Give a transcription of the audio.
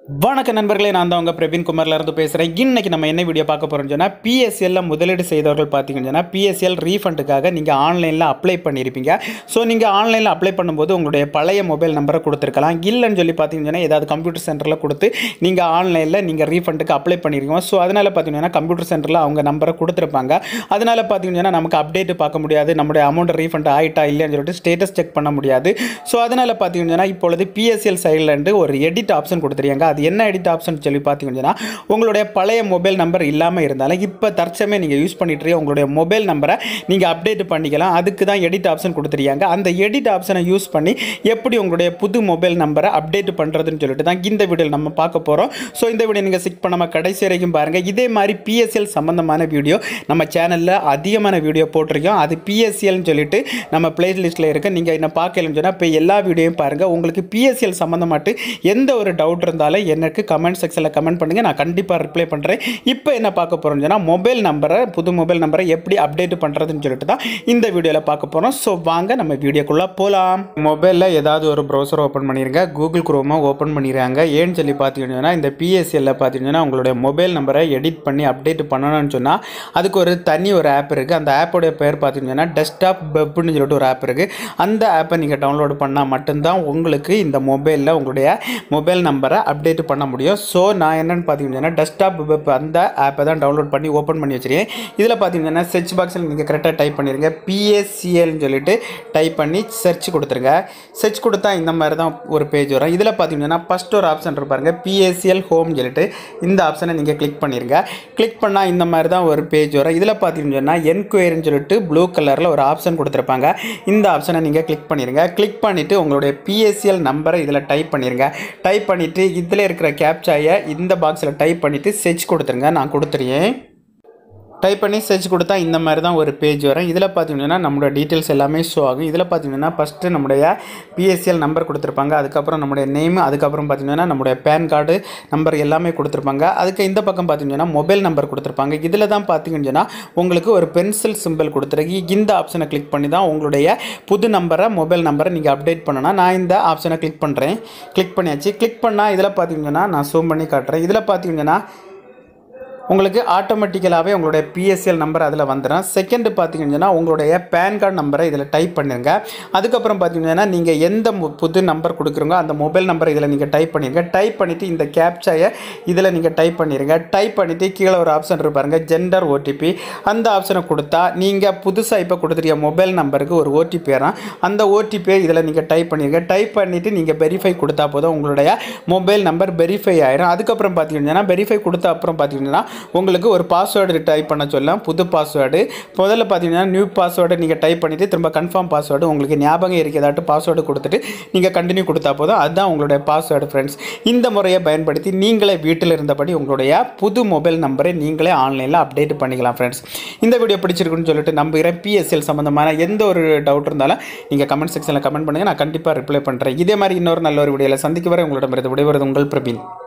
வணக்க நண்பர்களே நான் தான் உங்கள் பிரவீன் குமார்ல இருந்து பேசுகிறேன் இன்னைக்கு நம்ம என்ன வீடியோ பார்க்க போகிறோம்னு சொன்னால் பிஎஸ்எல்ல முதலீடு செய்தவர்கள் பார்த்தீங்கன்னு சொன்னால் பிஎஸ்எல் ரீஃபண்டுக்காக நீங்கள் ஆன்லைனில் அப்ளை பண்ணியிருப்பீங்க ஸோ நீங்கள் ஆன்லைனில் அப்ளை பண்ணும்போது உங்களுடைய பழைய மொபைல் நம்பரை கொடுத்துருக்கலாம் இல்லைன்னு சொல்லி பார்த்தீங்கன்னா ஏதாவது கம்ப்யூட்டர் சென்டரில் கொடுத்து நீங்கள் ஆன்லைனில் நீங்கள் ரீஃபண்டுக்கு அப்ளை பண்ணியிருக்கீங்க ஸோ அதனால் பார்த்தீங்கன்னா கம்ப்யூட்டர் சென்டரில் அவங்க நம்பரை கொடுத்துருப்பாங்க அதனால் பார்த்தீங்கன்னா நமக்கு அப்டேட் பார்க்க முடியாது நம்முடைய அமௌண்ட் ரீஃபண்ட் ஆயிட்டா இல்லைன்னு சொல்லிட்டு ஸ்டேட்டஸ் செக் பண்ண முடியாது ஸோ அதனால் பார்த்தீங்கன்னா இப்பொழுது பிஎஸ்எல் சைட்லேருந்து ஒரு எடிட் ஆப்ஷன் கொடுத்துருக்காங்க அது என்ன எடிட் ஆப்ஷன் சொல்லி பார்த்தீங்கன்னா உங்களுடைய பழைய மொபைல் நம்பர் இல்லாமல் இருந்தாலும் இப்போ தற்சமே நீங்கள் யூஸ் பண்ணிட்டு இருக்க உங்களுடைய மொபைல் நம்பரை நீங்கள் அப்டேட் பண்ணிக்கலாம் அதுக்கு தான் எடிட் ஆப்ஷன் கொடுத்துருக்காங்க அந்த எடிட் ஆப்ஷனை யூஸ் பண்ணி எப்படி உங்களுடைய புது மொபைல் நம்பரை அப்டேட் பண்ணுறதுன்னு சொல்லிட்டு தான் இந்த வீடியோவில் நம்ம பார்க்க போகிறோம் ஸோ இந்த வீடியோ நீங்கள் சிக் பண்ணாமல் கடைசி வரைக்கும் பாருங்கள் இதே மாதிரி பிஎஸ்எல் சம்மந்தமான வீடியோ நம்ம சேனலில் அதிகமான வீடியோ போட்டிருக்கோம் அது பிஎஸ்சிஎல்னு சொல்லிட்டு நம்ம பிளேலிஸ்ட்டில் இருக்குது நீங்கள் என்ன பார்க்கலன்னு சொன்னால் இப்போ எல்லா வீடியோயும் பாருங்கள் உங்களுக்கு பிஎஸ்சிஎல் சம்மந்தமாட்டு எந்த ஒரு டவுட் இருந்தாலும் எனக்கு கமெண்ட் செக்ஷனில் கமெண்ட் பண்ணுங்கள் நான் கண்டிப்பாக ரிப்ளை பண்ணுறேன் இப்போ என்ன பார்க்க போகிறோம்னு சொன்னால் மொபைல் நம்பரை புது மொபைல் நம்பரை எப்படி அப்டேட் பண்ணுறதுன்னு சொல்லிட்டு தான் இந்த வீடியோவில் பார்க்க போகிறோம் ஸோ வாங்க நம்ம வீடியோக்குள்ளே போகலாம் மொபைலில் ஏதாவது ஒரு ப்ரௌசர் ஓப்பன் பண்ணிடுங்க கூகுள் குரோமா ஓப்பன் பண்ணிடுறாங்க ஏன்னு சொல்லி பார்த்தீங்கன்னா இந்த பிஎஸ்சியில் பார்த்தீங்கன்னா உங்களுடைய மொபைல் நம்பரை எடிட் பண்ணி அப்டேட் பண்ணணும்னு சொன்னால் அதுக்கு ஒரு தனி ஒரு ஆப் இருக்குது அந்த ஆப்போடைய பேர் பார்த்தீங்கன்னா டெஸ்க்டாப் வெப்னு சொல்லிட்டு ஒரு ஆப் இருக்குது அந்த ஆப்பை நீங்கள் டவுன்லோட் பண்ணால் மட்டும்தான் உங்களுக்கு இந்த மொபைலில் உங்களுடைய மொபைல் நம்பரை அப்டேட் பண்ண முடியும் ஸோ நான் என்னென்னு பார்த்தீங்கன்னா டெஸ்க்டாப் வெப் அந்த ஆப்பை தான் டவுன்லோட் பண்ணி ஓப்பன் பண்ணி வச்சிருக்கேன் இதில் பார்த்தீங்கன்னா சர்ச் பாக்ஸில் நீங்கள் கரெக்டாக டைப் பண்ணிடுங்க பிஎஸ்சிஎல்னு சொல்லிட்டு டைப் பண்ணி சர்ச் கொடுத்துருங்க சர்ச் கொடுத்தா இந்த மாதிரி தான் ஒரு பேஜ் வரும் இதில் பார்த்தீங்கன்னா ஃபஸ்ட் ஒரு ஆப்ஷன் இருப்பாருங்க பிஎஸ்சிஎல் ஹோம் சொல்லிட்டு இந்த ஆப்ஷனை நீங்கள் கிளிக் பண்ணிடுங்க கிளிக் பண்ணால் இந்த மாதிரி தான் ஒரு பேஜ் வரும் இதில் பார்த்தீங்கன்னா என்கொயரின்னு சொல்லிட்டு ப்ளூ கலரில் ஒரு ஆப்ஷன் கொடுத்துருப்பாங்க இந்த ஆப்ஷனை நீங்கள் கிளிக் பண்ணிடுங்க கிளிக் பண்ணிவிட்டு உங்களுடைய பிஎஸ்சிஎல் நம்பரை இதில் டைப் பண்ணிடுங்க டைப் பண்ணிவிட்டு இதில் இருக்கிற கேப்சாயை இந்த பாக்ஸில் டைப் பண்ணிவிட்டு செர்ச் கொடுத்துருங்க நான் கொடுத்துருக்கேன் டைப் பண்ணி சர்ச் கொடுத்தா இந்த மாதிரி தான் ஒரு பேஜ் வரும் இதில் பார்த்தீங்கன்னா நம்மளோட டீட்டெயில்ஸ் எல்லாமே ஷோ ஆகும் இதில் பார்த்தீங்கன்னா ஃபஸ்ட்டு நம்முடைய பிஎஸ்சிஎல் நம்பர் கொடுத்துருப்பாங்க அதுக்கப்புறம் நம்முடைய நேம் அதுக்கப்புறம் பார்த்தீங்கன்னா நம்முடைய பேன் கார்டு நம்பர் எல்லாமே கொடுத்துருப்பாங்க அதுக்கு இந்த பக்கம் பார்த்தீங்கன்னா மொபைல் நம்பர் கொடுத்துருப்பாங்க இதில் தான் பார்த்தீங்கன்னா உங்களுக்கு ஒரு பென்சில் சிம்பிள் கொடுத்துருக்கு இந்த ஆப்ஷனை கிளிக் பண்ணி தான் உங்களுடைய புது நம்பரை மொபைல் நம்பரை நீங்கள் அப்டேட் பண்ணணும் நான் இந்த ஆப்ஷனை கிளிக் பண்ணுறேன் கிளிக் பண்ணியாச்சு கிளிக் பண்ணால் இதில் பார்த்தீங்கன்னா நான் ஜூம் பண்ணி காட்டுறேன் இதில் பார்த்தீங்கன்னா உங்களுக்கு ஆட்டோமேட்டிக்கலாகவே உங்களுடைய பிஎஸ்எல் நம்பர் அதில் வந்துடும் செகண்டு பார்த்தீங்கன்னா உங்களுடைய பேன் கார்டு நம்பரை இதில் டைப் பண்ணிருங்க அதுக்கப்புறம் பார்த்தீங்கன்னா நீங்கள் எந்த மு- புது நம்பர் கொடுக்குறீங்களோ அந்த மொபைல் நம்பர் இதில் நீங்கள் டைப் பண்ணிருங்க டைப் பண்ணிவிட்டு இந்த கேப்சாயை இதில் நீங்கள் டைப் பண்ணிடுங்க டைப் பண்ணிவிட்டு கீழே ஒரு ஆப்ஷன் இருப்பாருங்க ஜெண்டர் ஓடிபி அந்த ஆப்ஷனை கொடுத்தா நீங்கள் புதுசாக இப்போ கொடுத்துருக்க மொபைல் நம்பருக்கு ஒரு ஓடிபி வரும் அந்த ஓடிபியை இதில் நீங்கள் டைப் பண்ணிருங்க டைப் பண்ணிவிட்டு நீங்கள் வெரிஃபை கொடுத்தா போதும் உங்களுடைய மொபைல் நம்பர் வெரிஃபை ஆயிரும் அதுக்கப்புறம் பார்த்தீங்கன்னா வெரிஃபை கொடுத்த அப்புறம் பார்த்தீங்கன்னா உங்களுக்கு ஒரு பாஸ்வேர்டு டைப் பண்ண சொல்லலாம் புது பாஸ்வேர்டு முதல்ல பார்த்தீங்கன்னா நியூ பாஸ்வேர்டை நீங்கள் டைப் பண்ணிவிட்டு திரும்ப கன்ஃபார்ம் பாஸ்வேர்டு உங்களுக்கு ஞாபகம் இருக்கிறதாட்டு பாஸ்வேர்டு கொடுத்துட்டு நீங்கள் கண்டினியூ கொடுத்தா போதும் அதுதான் உங்களுடைய பாஸ்வேர்டு ஃப்ரெண்ட்ஸ் இந்த முறையை பயன்படுத்தி நீங்களே வீட்டில் இருந்தபடி உங்களுடைய புது மொபைல் நம்பரை நீங்களே ஆன்லைனில் அப்டேட் பண்ணிக்கலாம் ஃப்ரெண்ட்ஸ் இந்த வீடியோ பிடிச்சிருக்குன்னு சொல்லிட்டு நம்புகிறேன் பிஎஸ்எல் சம்மந்தமான எந்த ஒரு டவுட் இருந்தாலும் நீங்கள் கமெண்ட் செக்ஷனில் கமெண்ட் பண்ணுங்கள் நான் கண்டிப்பாக ரிப்ளை பண்ணுறேன் இதே மாதிரி இன்னொரு நல்ல ஒரு வீடியோவில் சந்திக்க வரை உங்களிடமிருந்து விடைபெறுவது உங்கள் பிரபீன்